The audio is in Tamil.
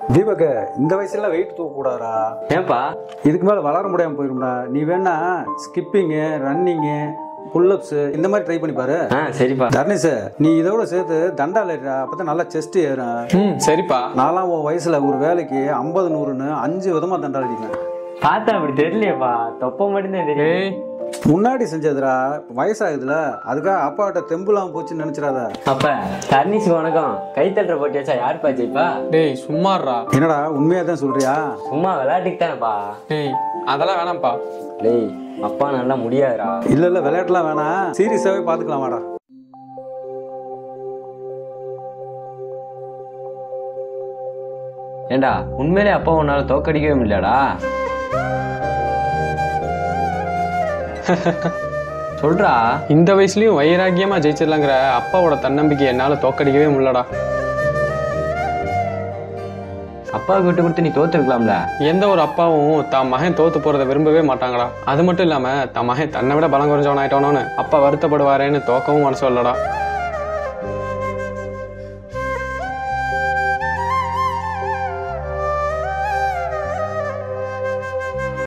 தீபக் இந்த வயசுல வெயிட் தூக்க கூடாதா ஏன்பா இதுக்கு மேல வளர முடியாம போயிரும்டா நீ வேணா ஸ்கிப்பிங்கு ரன்னிங்கு புல்லப்ஸ் இந்த மாதிரி ட்ரை பண்ணி பாரு ஆ சரிப்பா தர்னிஸ் நீ இதோட சேர்த்து தண்டால் ஏறா அப்பதான் நல்லா செஸ்ட் ஏறும் ம் சரிப்பா நான்லாம் உன் வயசுல ஒரு வேலைக்கு ஐம்பது நூறுன்னு அஞ்சு விதமா தண்டால் அடிக்கிறேன் பார்த்தா அப்படி தெரியலையேப்பா தொப்ப மட்டும்தான் தெரியும் ஏய் முன்னாடி செஞ்சதுடா வயசாகுதுல அதுக்காக அப்பாட்ட தெம்புலாம் போச்சுன்னு நினைச்சிடாத அப்ப தர்னிஸ் வணக்கம் கை தட்டுற போட்டி வச்சா யாருப்பா ஜெயிப்பா டேய் சும்மாடுறா என்னடா உண்மையா தான் சொல்றியா சும்மா விளையாட்டுக்கு தானேப்பா டேய் அதெல்லாம் வேணாம்ப்பா டேய் அப்பா நல்லா முடியாதுடா இல்ல இல்ல விளையாட்டுலாம் வேணாம் சீரியஸாவே பாத்துக்கலாம் வாடா ஏண்டா உண்மையிலே அப்பா உன்னால தோக்கடிக்கவே முடியலடா சொல்றா இந்த வயசுலயும் வைராக்கியமா ஜெயிச்சிடலாங்கிற அப்பாவோட தன்னம்பிக்கை என்னால தோக்கடிக்கவே முடியலடா அப்பாவுக்கு விட்டு கொடுத்து நீ தோத்துருக்கலாம்ல எந்த ஒரு அப்பாவும் தான் மகன் தோத்து போறதை விரும்பவே மாட்டாங்கடா அது மட்டும் இல்லாம தன் மகன் தன்னை விட பலம் குறைஞ்சவன் ஆயிட்டானோன்னு அப்பா வருத்தப்படுவாரேன்னு தோக்கவும் மனசு இல்லடா